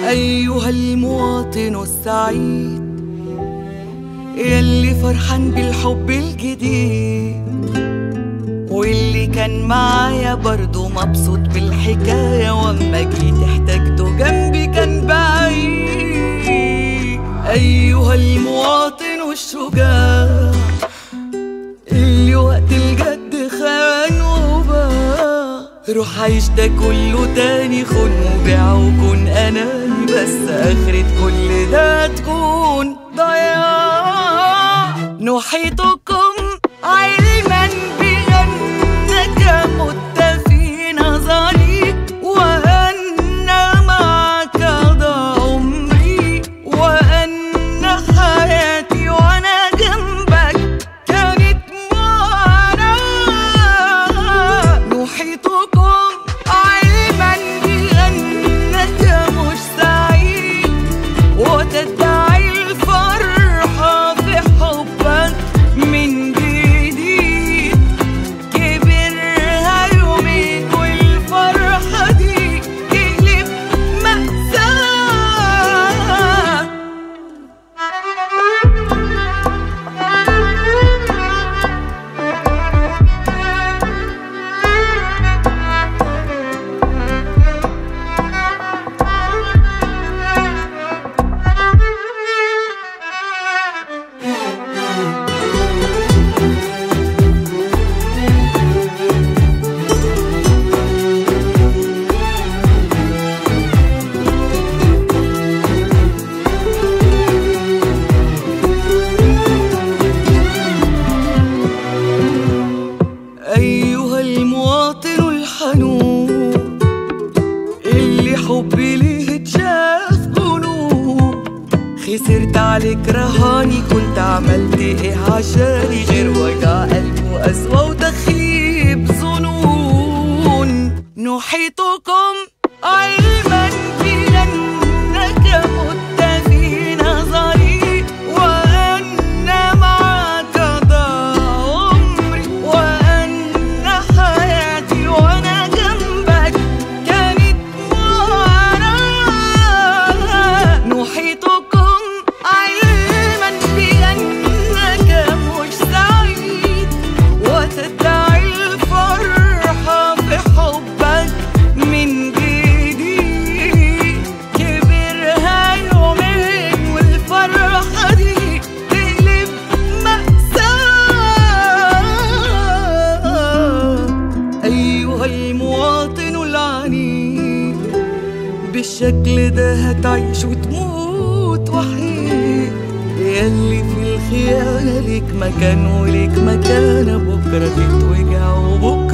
أيها المواطن السعيد يلي فرحان بالحب الجديد واللي كان معايا برضو مبسوط بالحكاية واما جيت احتاجته جنبي كان بعيد أيها المواطن الشجاع اللي وقت الجد خان وباع روح عيش ده كله تاني خن وبيع وكون اناني بس اخرة كل ده تكون ضياع نحيطكم علما بأنك مت في نظري وأن معك ضاع عمري وأن حياتي وأنا جنبك كانت معاناة نحيطكم علما بأنك مش سعيد وتدعي الفرحة في حبك من جديد كبرها يومين والفرحة دي تقلب مأساة أيها المواطن الحنون اللي حبي ليه اتشاف جنون خسرت عليك رهاني كنت عملت ايه عشاني غير وجع قلب وقسوة وتخيب ظنون نحيطكم علما بأنك مت في نظري وأن معك ضاع عمري وأن حياتي وأنا جنبك كانت معاناة نحيطكم علما بأنك مش سعيد وتدعي الفرحة في حبك من جديد كبرها يومين والفرحة دي تقلب مأساة أيها المواطن العنيد بالشكل ده هتعيش وتموت وحيد ياللي في الخيانة ليك مكان وليك مكانة بكرة تتوجع وبكرة